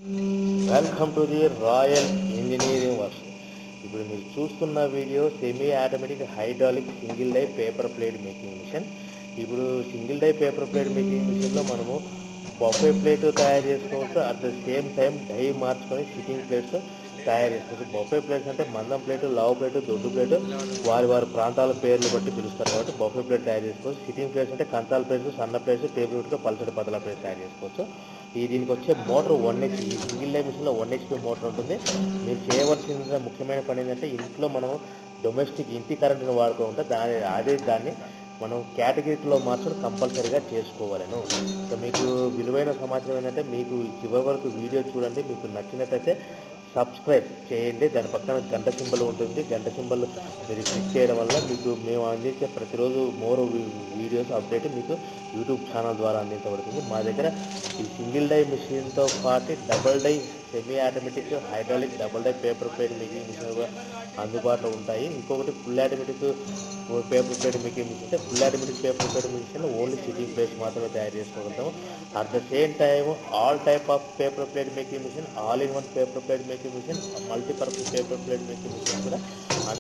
welcome to the Royal Engineering Works ఇప్పుడు మీరు చూస్తున్న video semi automatic hydraulic single die paper plate making machine ఇప్పుడు single die paper plate making మిషన్లో మనము buffet plate తయారు చేసుకోవచ్చు at the same time die మార్చుకొని sitting plates తయారు చేసుకోవచ్చు బొఫే ప్లేట్స్ అంటే మందం ప్లేట్ లావు ప్లేట్ దొడ్డు ప్లేట్ వారి వారి ప్రాంతాల పేర్లు బట్టి పిలుస్తారు కాబట్టి బొఫే ప్లేట్ తయారు చేసుకోవచ్చు సిట్టింగ్ ప్లేట్స్ అంటే కంచాల ప్లేట్స్ సన్న ప్లేట్స్ టేబుల్ ప్లేట్ పల్సటి పతల ప్లేట్ తయారు చేసుకోవచ్చు ఈ దీనికి వచ్చే మోటార్ వన్ హెచ్పి ఈ సింగిల్ లైన్ మిషన్లో వన్ హెచ్పి మోటార్ ఉంటుంది మీరు చేయవలసిన ముఖ్యమైన పని ఏంటంటే ఇంట్లో మనం డొమెస్టిక్ ఇంటి కరెంట్ని వాడుతూ ఉంటే దాని అదే దాన్ని మనం కేటగిరీలో మార్చడం కంపల్సరీగా చేసుకోవాలను సో మీకు విలువైన సమాచారం ఏంటంటే మీకు చివరి వరకు వీడియో చూడండి మీకు నచ్చినట్టయితే సబ్స్క్రైబ్ చేయండి దాని పక్కన గంట సింబల్ ఉంటుంది గంట సింబల్ మీరు క్లిక్ చేయడం వల్ల మీకు మేము అందించే ప్రతిరోజు మోర్ వీడియోస్ అప్డేట్ మీకు యూట్యూబ్ ఛానల్ ద్వారా అందించబడుతుంది మా దగ్గర ఈ సింగిల్ డై మిషన్తో పాటు double die semi automatic hydraulic double die paper plate making machine కూడా అందుబాటులో ఉంటాయి ఇంకొకటి full automatic paper plate making machine అంటే full automatic paper plate machine only sitting plates మాత్రమే తయారు చేసుకోగలుగుతాము at the same time all type of paper plate making machine all in one paper plate making machine multipurpose paper plate making machine కూడా